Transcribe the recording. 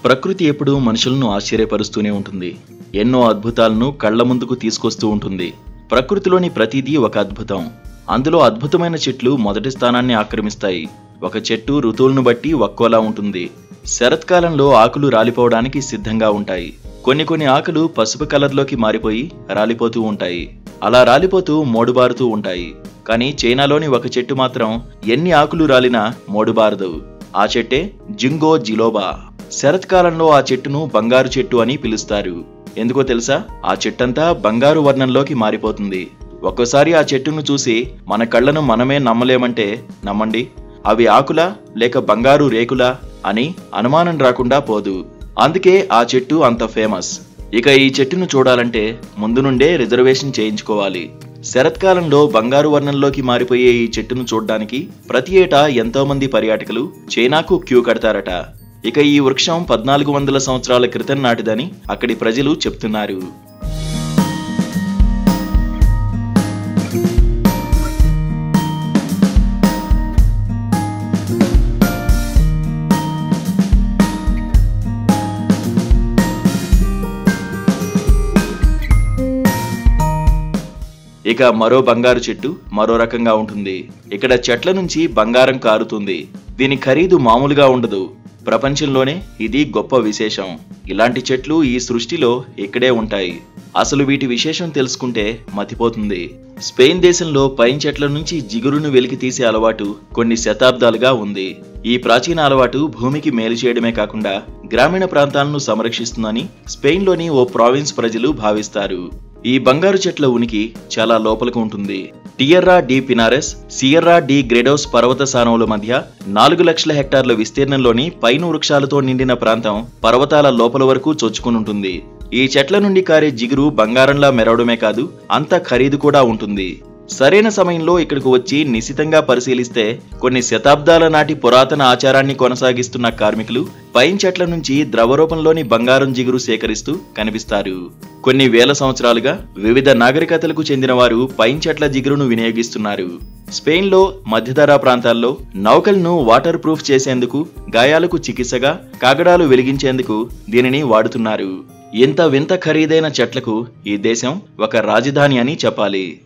ప్రకృతి ఎప్పుడూ మనుషులను ఆశ్చర్యపరుస్తూనే ఉంటుంది ఎన్నో అద్భుతాలను కళ్ల ముందుకు తీసుకొస్తూ ఉంటుంది ప్రకృతిలోని ప్రతిదీ ఒక అద్భుతం అందులో అద్భుతమైన చెట్లు మొదటి స్థానాన్ని ఆక్రమిస్తాయి ఒక చెట్టు ఋతువులను బట్టి ఒక్కోలా ఉంటుంది శరత్కాలంలో ఆకులు రాలిపోవడానికి సిద్ధంగా ఉంటాయి కొన్ని కొన్ని ఆకులు పసుపు కలర్లోకి మారిపోయి రాలిపోతూ ఉంటాయి అలా రాలిపోతూ మోడుబారుతూ ఉంటాయి కానీ చైనాలోని ఒక చెట్టు మాత్రం ఎన్ని ఆకులు రాలినా మోడుబారదు ఆ చెట్టే జింగో జిలోబా శరత్కాలంలో ఆ చెట్టును బంగారు చెట్టు అని పిలుస్తారు ఎందుకో తెలుసా ఆ చెట్టంతా బంగారు వర్ణంలోకి మారిపోతుంది ఒక్కోసారి ఆ చెట్టును చూసి మన కళ్ళను మనమే నమ్మలేమంటే నమ్మండి అవి ఆకులా లేక బంగారు రేకులా అని అనుమానం రాకుండా పోదు అందుకే ఆ చెట్టు అంత ఫేమస్ ఇక ఈ చెట్టును చూడాలంటే ముందు నుండే రిజర్వేషన్ చేయించుకోవాలి శరత్కాలంలో బంగారు వర్ణంలోకి మారిపోయే ఈ చెట్టును చూడ్డానికి ప్రతి ఏటా ఎంతో మంది పర్యాటకులు చైనాకు క్యూ కడతారట ఇక ఈ వృక్షం పద్నాలుగు వందల సంవత్సరాల క్రితం నాటిదని అక్కడి ప్రజలు చెప్తున్నారు ఇక మరో బంగారు చెట్టు మరో రకంగా ఉంటుంది ఇక్కడ చెట్ల నుంచి బంగారం కారుతుంది దీని ఖరీదు మామూలుగా ఉండదు ప్రపంచంలోనే ఇది గొప్ప విశేషం ఇలాంటి చెట్లు ఈ సృష్టిలో ఇక్కడే ఉంటాయి అసలు వీటి విశేషం తెలుసుకుంటే మతిపోతుంది స్పెయిన్ దేశంలో పైన్ చెట్ల నుంచి జిగురును వెలికి తీసే అలవాటు కొన్ని శతాబ్దాలుగా ఉంది ఈ ప్రాచీన అలవాటు భూమికి మేలు చేయడమే కాకుండా గ్రామీణ ప్రాంతాలను సంరక్షిస్తుందని స్పెయిన్లోని ఓ ప్రావిన్స్ ప్రజలు భావిస్తారు ఈ బంగారు చెట్ల ఉనికి చాలా లోపలకు ఉంటుంది టియర్రా డి పినారెస్ సియర్రా డి గ్రెడోస్ పర్వత సానవుల మధ్య నాలుగు లక్షల హెక్టార్ల విస్తీర్ణంలోని పైను వృక్షాలతో నిండిన ప్రాంతం పర్వతాల లోపల వరకు చొచ్చుకునుంటుంది ఈ చెట్ల నుండి కారే జిగురు బంగారంలా మెరవడమే కాదు అంత ఖరీదు కూడా ఉంటుంది సరైన సమయంలో ఇక్కడికి వచ్చి నిశితంగా పరిశీలిస్తే కొన్ని శతాబ్దాల నాటి పురాతన ఆచారాన్ని కొనసాగిస్తున్న కార్మికులు పైన్ చెట్ల నుంచి ద్రవరూపంలోని బంగారం జిగురు సేకరిస్తూ కనిపిస్తారు కొన్ని వేల సంవత్సరాలుగా వివిధ నాగరికతలకు చెందిన వారు పైన్ చెట్ల జిగురును వినియోగిస్తున్నారు స్పెయిన్లో మధ్యధరా ప్రాంతాల్లో నౌకలను వాటర్ ప్రూఫ్ చేసేందుకు గాయాలకు చికిత్సగా కాగడాలు వెలిగించేందుకు దీనిని వాడుతున్నారు ఇంత వింత ఖరీదైన చెట్లకు ఈ దేశం ఒక రాజధాని అని చెప్పాలి